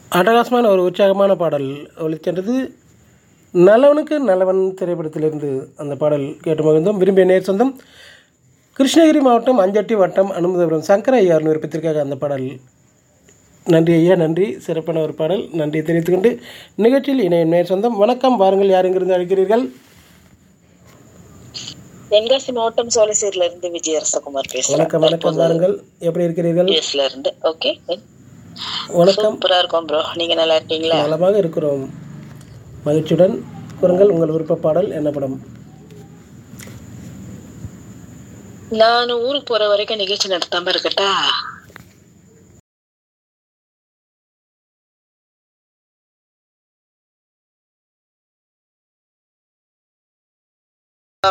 அட்டகாசமான ஒரு உற்சாகமான பாடல் ஒளிச்சென்றது நல்லவனுக்கு நல்லவன் திரைப்படத்திலிருந்து அந்த பாடல் கேட்டு மகிழ்ந்தோம் விரும்பிய நேர் சொந்தம் கிருஷ்ணகிரி மாவட்டம் அஞ்சட்டி வட்டம் அனுமதபுரம் சங்கர ஐயார் விருப்பத்திற்காக அந்த பாடல் நன்றி ஐயா நன்றி சிறப்பான ஒரு பாடல் நன்றி தெரிவித்துக் கொண்டு நிகழ்ச்சியில் இணைய நேர் சொந்தம் வணக்கம் வாருங்கள் யார் எங்கிருந்து அழைக்கிறீர்கள் தென்காசி மாவட்டம் சோழசேரில இருந்து விஜயரசகுமார் வணக்கம் வணக்கம் வாருங்கள் எப்படி இருக்கிறீர்கள் பேசல இருந்து ஓகே வணக்கம் சூப்பரா இருக்கும் ப்ரோ நீங்க நல்லா இருக்கீங்களா நலமாக இருக்கிறோம் மகிழ்ச்சியுடன் கூறுங்கள் உங்கள் விருப்ப பாடல் என்ன படம் நான் ஊருக்கு போற வரைக்கும் நிகழ்ச்சி நடத்தாம இருக்கட்டா